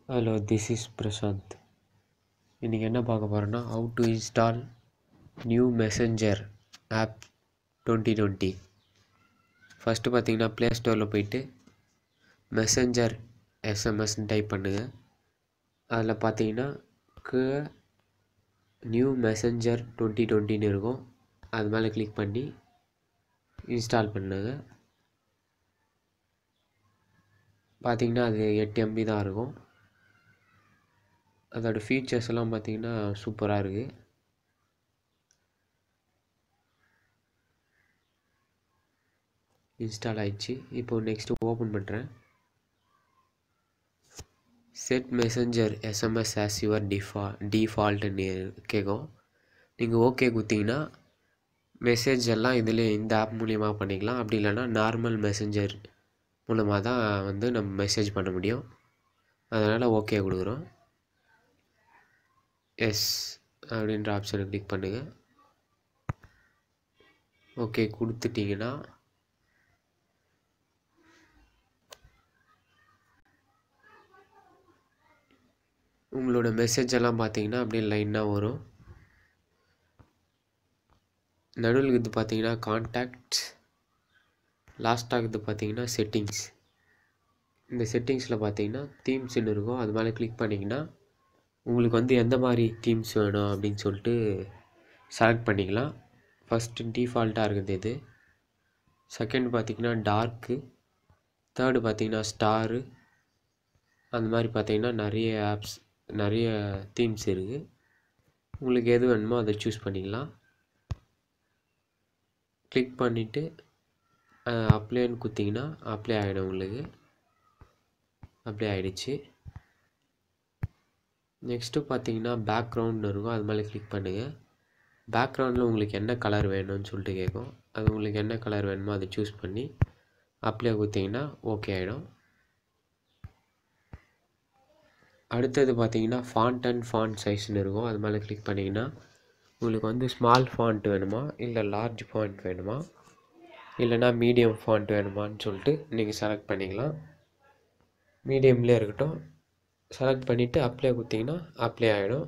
hello this is Prashanth இன்றைக்கி என்ன பார்க்க போகிறோன்னா how to install new messenger app twenty twenty first பார்த்தீங்கன்னா ப்ளே ஸ்டோரில் போயிட்டு மெசஞ்சர் எஸ்எம்எஸ்ன்னு டைப் பண்ணுங்கள் அதில் பார்த்தீங்கன்னா க நியூ மெசஞ்சர் டுவெண்ட்டி டுவெண்ட்டின்னு இருக்கும் அது மேலே கிளிக் பண்ணி இன்ஸ்டால் பண்ணுங்க பார்த்தீங்கன்னா அது எட்டு எம்பி தான் இருக்கும் அதோட ஃபீச்சர்ஸ் எல்லாம் பார்த்தீங்கன்னா சூப்பராக இருக்குது இன்ஸ்டால் ஆயிடுச்சு இப்போ நெக்ஸ்ட்டு ஓப்பன் பண்ணுறேன் set messenger SMS as your default டிஃபால்ட்டுன்னு கேட்கும் நீங்கள் ஓகே கொடுத்தீங்கன்னா மெசேஜ் எல்லாம் இதில் இந்த ஆப் மூலிமா பண்ணிக்கலாம் அப்படி இல்லைன்னா நார்மல் மெசஞ்சர் மூலமாக தான் வந்து நம்ம மெசேஜ் பண்ண முடியும் அதனால் ஓகே கொடுக்குறோம் எஸ் அப்படின்ற ஆப்ஷனை கிளிக் பண்ணுங்கள் ஓகே கொடுத்துட்டிங்கன்னா உங்களோட மெசேஜ் எல்லாம் பார்த்தீங்கன்னா அப்படியே லைனாக வரும் நடுவில் இது பார்த்தீங்கன்னா கான்டாக்ட்ஸ் லாஸ்ட்டாக இது பார்த்தீங்கன்னா செட்டிங்ஸ் இந்த செட்டிங்ஸில் பார்த்தீங்கன்னா தீம்ஸ்னு இருக்கும் அது மேலே கிளிக் பண்ணிங்கன்னா உங்களுக்கு வந்து எந்த மாதிரி தீம்ஸ் வேணும் அப்படின்னு சொல்லிட்டு செலக்ட் பண்ணிக்கலாம் ஃபஸ்ட்டு டிஃபால்ட்டாக இருக்குது இது செகண்ட் பார்த்தீங்கன்னா டார்க்கு தேர்டு பார்த்தீங்கன்னா ஸ்டாரு அந்த மாதிரி பார்த்தீங்கன்னா நிறைய ஆப்ஸ் நிறைய தீம்ஸ் இருக்குது உங்களுக்கு எது வேணுமோ அதை சூஸ் பண்ணிக்கலாம் கிளிக் பண்ணிவிட்டு அப்ளைன்னு குத்திங்கன்னா அப்ளை ஆகிடும் உங்களுக்கு அப்ளை ஆகிடுச்சு நெக்ஸ்ட்டு பார்த்தீங்கன்னா பேக்ரவுண்ட் இருக்கும் அது மேலே கிளிக் பண்ணுங்கள் பேக்ரவுண்டில் உங்களுக்கு என்ன கலர் வேணும்னு சொல்லிட்டு கேட்கும் அது உங்களுக்கு என்ன கலர் வேணுமோ அதை சூஸ் பண்ணி அப்ளை குத்திங்கன்னா ஓகே ஆகிடும் அடுத்தது பார்த்தீங்கன்னா ஃபாண்ட் அண்ட் ஃபாண்ட் சைஸ்னு இருக்கும் அது மேலே கிளிக் பண்ணிங்கன்னா உங்களுக்கு வந்து ஸ்மால் ஃபாண்ட் வேணுமா இல்லை லார்ஜ் ஃபாண்ட் வேணுமா இல்லைனா மீடியம் ஃபாண்ட் வேணுமான்னு சொல்லிட்டு நீங்கள் செலக்ட் பண்ணிக்கலாம் மீடியம்லேயே இருக்கட்டும் செலக்ட் பண்ணிவிட்டு அப்ளை கொடுத்தீங்கன்னா அப்ளை ஆகிடும்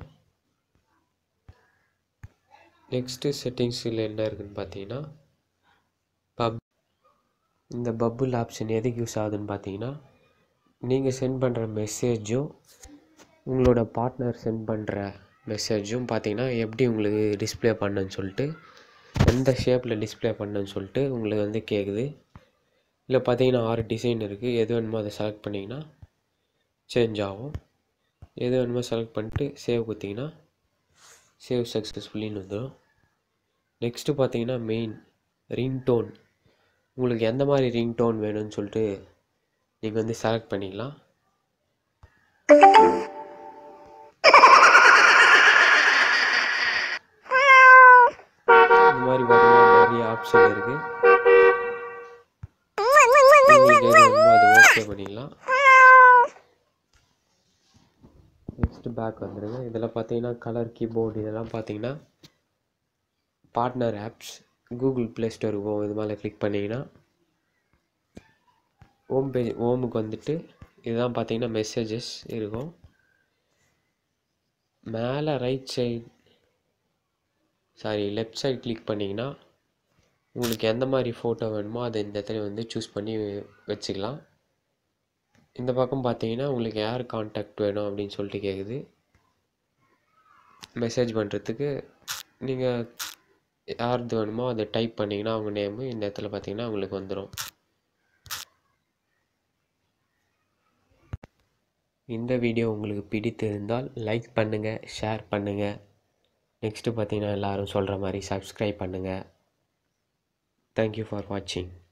நெக்ஸ்ட்டு செட்டிங்ஸில் என்ன இருக்குதுன்னு பார்த்தீங்கன்னா பப் இந்த பப்புள் ஆப்ஷன் எதுக்கு யூஸ் ஆகுதுன்னு பார்த்தீங்கன்னா நீங்கள் சென்ட் பண்ணுற மெசேஜும் உங்களோட பார்ட்னர் சென்ட் பண்ணுற மெசேஜும் பார்த்தீங்கன்னா எப்படி உங்களுக்கு டிஸ்பிளே பண்ணுன்னு சொல்லிட்டு எந்த ஷேப்பில் டிஸ்பிளே பண்ணுன்னு சொல்லிட்டு உங்களுக்கு வந்து கேட்குது இல்லை பார்த்தீங்கன்னா ஆறு டிசைன் இருக்குது எது வேணுமோ அதை செலக்ட் பண்ணிங்கன்னா சேஞ்ச் ஆகும் எது வேணுமோ செலக்ட் பண்ணிட்டு சேவ் கொடுத்தீங்கன்னா சேவ் சக்ஸஸ்ஃபுல்லின்னு வந்துடும் நெக்ஸ்ட்டு பார்த்தீங்கன்னா மெயின் ரிங்டோன் உங்களுக்கு எந்த மாதிரி ரிங்டோன் வேணும்னு சொல்லிட்டு நீங்கள் வந்து செலக்ட் பண்ணிக்கலாம் இந்த மாதிரி பார்த்தீங்கன்னா நிறைய ஆப்ஷன் இருக்குது உங்களுக்கு எது வேணுமோ அதை ஓகே பண்ணிக்கலாம் நெக்ஸ்ட்டு பேக் வந்துடுங்க இதில் பார்த்தீங்கன்னா கலர் கீபோர்டு இதெல்லாம் பார்த்தீங்கன்னா partner apps Google Play Store போகும் இது மேலே கிளிக் பண்ணிங்கன்னா ஹோம் பேஜ் ஹோமுக்கு வந்துட்டு இதுதான் பார்த்தீங்கன்னா மெசேஜஸ் இருக்கும் மேலே right side sorry left side click பண்ணிங்கன்னா உங்களுக்கு எந்த மாதிரி ஃபோட்டோ வேணுமோ அதை இந்த இடத்துல வந்து சூஸ் பண்ணி வச்சுக்கலாம் இந்த பக்கம் பார்த்தீங்கன்னா உங்களுக்கு யார் காண்டாக்ட் வேணும் அப்படின்னு சொல்லிட்டு கேட்குது மெசேஜ் பண்ணுறதுக்கு நீங்கள் யார்து வேணுமோ அதை டைப் பண்ணிங்கன்னா அவங்க நேமு இந்த இடத்துல பார்த்தீங்கன்னா உங்களுக்கு வந்துடும் இந்த வீடியோ உங்களுக்கு பிடித்திருந்தால் லைக் பண்ணுங்கள் ஷேர் பண்ணுங்கள் நெக்ஸ்ட்டு பார்த்தீங்கன்னா எல்லோரும் சொல்கிற மாதிரி சப்ஸ்கிரைப் பண்ணுங்கள் தேங்க்யூ ஃபார் வாட்சிங்